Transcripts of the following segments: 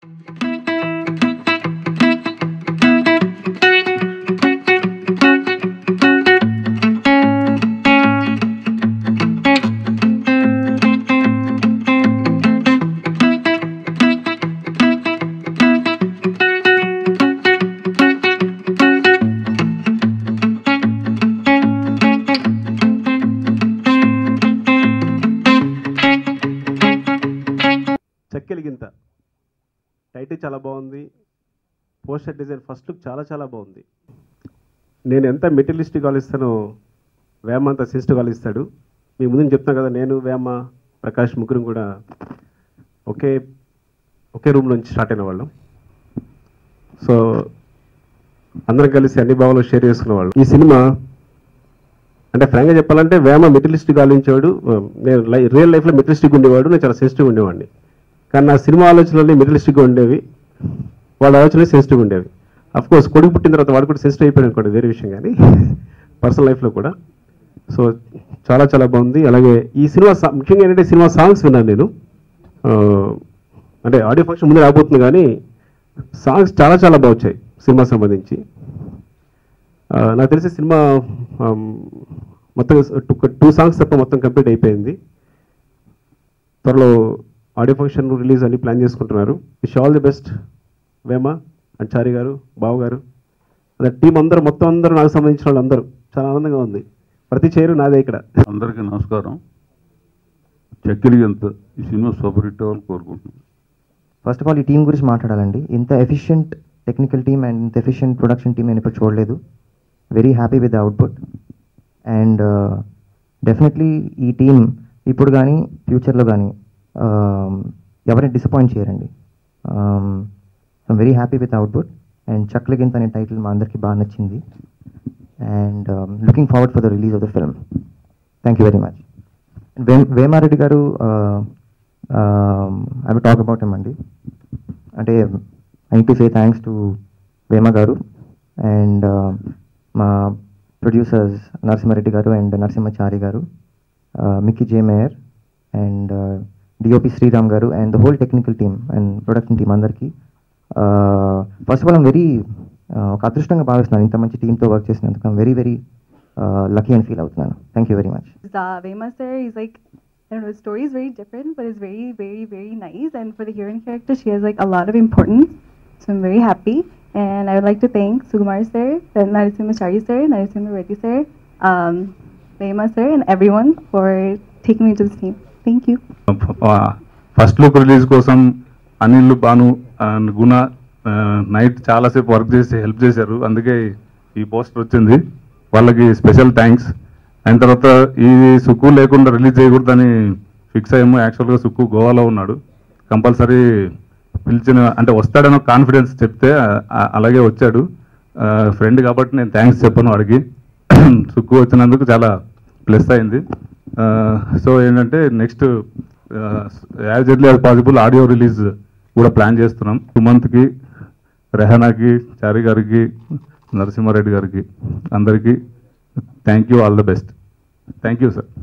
చెక్కెలిగింత title చాలా బాగుంది poster design first look చాలా చాలా బాగుంది నేను ఎంత మెటీరియలిస్టిక్ ఆలోచిస్తానో వేమ అంత సెన్సిటివ్ ఆలోచిస్తాడు మీ ముందు చెప్తాను కదా నేను వేమ ప్రకాష్ ముగ్గురు కూడా ఒకే ఒకే రూమ్ నుంచి స్టార్ట్ అయిన వాళ్ళం సో అందరం కలిసి అన్ని భావాలు షేర్ చేసుకునే వాళ్ళు ఈ సినిమా అంటే ఫ్రాంక్గా చెప్పాలంటే వేమ మెటీరియలిస్టిక్ ఆలోచించేవాడు నేను లై రియల్ లైఫ్లో మెటీరియలిస్టిక్ ఉండేవాడు నేను చాలా సెన్సిటివ్ ఉండేవాడిని కానీ నా సినిమా ఆలోచనలన్నీ మెటీరియలిస్టిక్గా ఉండేవి వాళ్ళ ఆలోచనలు సెన్సిటివ్ ఉండేవి అఫ్ కోర్స్ కొడుకు పుట్టిన తర్వాత వాడు కూడా సెన్సిటివ్ అయిపోయాడు అనుకోండి వేరే విషయం కానీ పర్సనల్ లైఫ్లో కూడా సో చాలా చాలా బాగుంది అలాగే ఈ సినిమా సా- ముఖ్యంగా ఏంటంటే సినిమా సాంగ్స్ విన్నాను నేను ఆ, అంటే ఆడియో ఫంక్షన్ ముందే రాబోతుంది కానీ సాంగ్స్ చాలా చాలా బాగా వచ్చాయి సినిమా సంబంధించి ఆ, నాకు తెలిసి సినిమా ఆమ్, మొత్తం టూ టూ సాంగ్స్ తప్ప మొత్తం కంప్లీట్ అయిపోయింది త్వరలో ఆడియో ఫంక్షన్ రిలీజ్ అని ప్లాన్ చేసుకుంటున్నారు wish all the best Vema and Chari garu Bavu గారు అదే టీం అందరూ మొత్తం అందరూ నాకు సంబంధించిన వాళ్ళు అందరూ చాలా ఆనందంగా ఉంది ప్రతి చేరు నాదే ఇక్కడ అందరికీ నమస్కారం చక్కెరి ఎంత ఈ సినిమా సూపర్ హిట్ అవ్వాలని కోరుకుంటున్నాను ఫస్ట్ ఆఫ్ ఆల్ ఈ టీం గురించి మాట్లాడాలండి ఇంత ఎఫిషియంట్ టెక్నికల్ టీమ్ అండ్ ఇంత ఎఫిషియంట్ ప్రొడక్షన్ టీం నేను ఇప్పుడు చూడలేదు very happy with the output and definitely ఈ టీం ఇప్పుడు కానీ ఫ్యూచర్లో కానీ ఎవరిని డిసప్పాయింట్ చేయరండి I'm very happy with output and చక్లగింత్ అనే టైటిల్ మా అందరికీ బాగా నచ్చింది and looking forward for the release of the film thank you very much వే Vema Reddy garu I talk about um అండి అంటే I to say thanks to Vema garu and మా producers Narasimha Reddy garu and Narasimha Chari garu Mickey J Meyer and DOP Sriram garu and the whole technical team and production team అందరికీ first of all I'm very ఒక అదృష్టంగా భావిస్తున్నాను ఇంత మంచి టీంతో వర్క్ చేసినందుకు I'm very very lucky and feel అవుతున్నాను thank you very much uh, Vema sir is like I don't know, his story is very different, but it's very, very, very nice. And for the heroine character, she has like a lot of importance. So I'm very happy. And I would like to thank Sukumar sir, Narasimhachari sir, Narasimha Reddy sir, um, Vema sir, and everyone for taking me to this team. Thank you. First look release కోసం Anil Bhanu and Guna night చాలాసేపు work చేసి help చేశారు అందుకే ఈ poster వచ్చింది వాళ్ళకి special thanks అయిన తర్వాత ఈ సుక్కు లేకుండా రిలీజ్ చేయకూడదని ఫిక్స్ అయ్యాము యాక్చువల్గా సుక్కు గోవాలో ఉన్నాడు కంపల్సరీ పిలిచిన అంటే వస్తాడనో కాన్ఫిడెన్స్ చెప్తే ఆ- అలాగే వచ్చాడు ఫ్రెండ్ కాబట్టి నేను థ్యాంక్స్ చెప్పను వాడికి సుక్కు వచ్చినందుకు చాలా ప్లస్ అయింది సో ఏంటంటే next as early as possible audio release కూడా ప్లాన్ చేస్తున్నాం సుమంత్కి రెహనాకి చారి గారికి నరసింహారెడ్డి గారికి అందరికీ thank you all the best thank you sir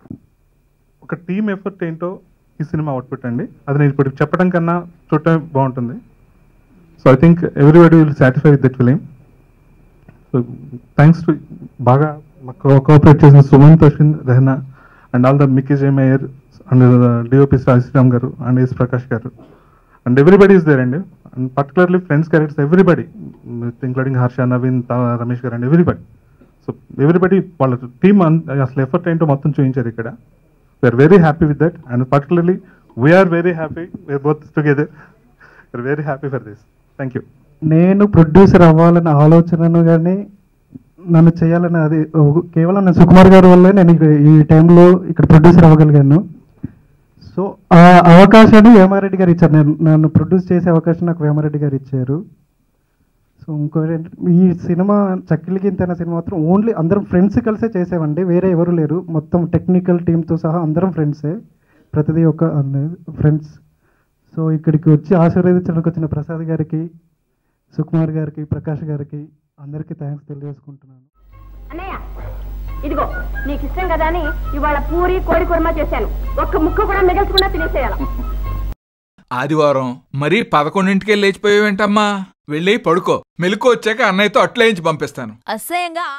ఒక టీమ్ ఎఫర్ట్ ఏంటో ఈ సినిమా అవుట్పుట్ అండి అది నేను ఇప్పుడు చెప్పడం కన్నా చూడటం బాగుంటుంది so I think everybody will satisfy with that film so thanks to బాగా కోఆపరేట్ చేసిన Sumanth Ashwin Rehana and all the Mickey J Meyer and DOP Sriram garu and S Prakash garu and everybody is there అండి and particularly friends characters everybody including Harsha Naveen తా- Ramesh garu and everybody so everybody వాళ్ళ team అసలు effort ఏంటో మొత్తం చూపించారు ఇక్కడ we're very happy with that and particularly we're very happy we're both together we're very happy for this thank you నేను producer అవ్వాలన్న ఆలోచనను కానీ నన్ను చేయాలని అది ఒక- కేవలం నేను సుకుమార్ గారి వల్లే నేను ఇక్కడ ఈ టైంలో ఇక్కడ ప్రొడ్యూసర్ అవ్వగలిగాను సో ఆ అవకాశాన్ని వేమారెడ్డి గారు ఇచ్చారు నేను నన్ను ప్రొడ్యూస్ చేసే అవకాశం నాకు వేమారెడ్డి గారు ఇచ్చారు సో ఇంకోటి ఏంటంటే ఈ సినిమా చక్కిలిగింత అనే సినిమా మాత్రం ఓన్లీ అందరం ఫ్రెండ్స్ కలిసే చేసామండి వేరే ఎవరు లేరు మొత్తం టెక్నికల్ టీంతో సహా అందరం ఫ్రెండ్సే ప్రతిదీ ఒక ఫ్రెండ్స్ సో ఇక్కడికి వచ్చి ఆశీర్వదించడానికి వచ్చిన ప్రసాద్ గారికి సుకుమార్ గారికి ప్రకాష్ గారికి అందరికీ థ్యాంక్స్ తెలియజేసుకుంటున్నాను అన్నయ్య ఇదిగో నీకు ఇష్టం కదా అని ఇవాళ పూరి కోడి కుర్మా చేశాను ఒక్క ముక్క కూడా మిగల్చకుండా తినేసేయాలి ఆదివారం మరీ పదకొండింటికే లేచిపోయావేంటమ్మా వెళ్ళి పడుకో మెలకు వచ్చాక అన్నయ్యతో అట్లేయించి పంపిస్తాను అసహ్యంగా